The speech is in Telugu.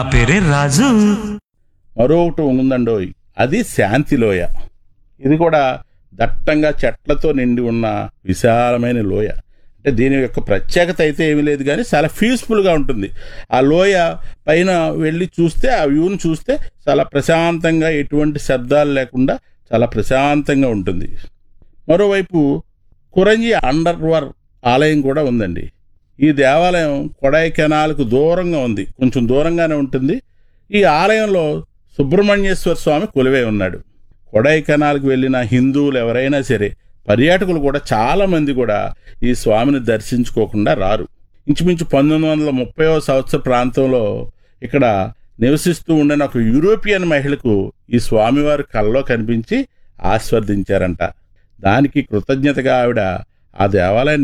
ఆ పేరే రాజు మరొకటి ఉందండోయ్ అది శాంతిలోయ ఇది కూడా దట్టంగా చెట్లతో నిండి ఉన్న విశాలమైన లోయ అంటే దీని యొక్క ప్రత్యేకత అయితే ఏమీ లేదు కానీ చాలా పీస్ఫుల్గా ఉంటుంది ఆ లోయ పైన వెళ్ళి చూస్తే ఆ వ్యూని చూస్తే చాలా ప్రశాంతంగా ఎటువంటి శబ్దాలు లేకుండా చాలా ప్రశాంతంగా ఉంటుంది మరోవైపు కురంజి అండర్వర్ ఆలయం కూడా ఉందండి ఈ దేవాలయం కొడై కెనాల్కు దూరంగా ఉంది కొంచెం దూరంగానే ఉంటుంది ఈ ఆలయంలో సుబ్రహ్మణ్యేశ్వర స్వామి కొలువై ఉన్నాడు కొడైకెనాల్కి వెళ్ళిన హిందువులు ఎవరైనా సరే పర్యాటకులు కూడా చాలా మంది కూడా ఈ స్వామిని దర్శించుకోకుండా రారు ఇంచుమించు పంతొమ్మిది వందల ముప్పైవ సంవత్సర ప్రాంతంలో ఇక్కడ నివసిస్తూ ఉండిన ఒక యూరోపియన్ మహిళకు ఈ స్వామివారు కల్లో కనిపించి ఆస్వాదించారంట దానికి కృతజ్ఞతగా ఆవిడ ఆ దేవాలయాన్ని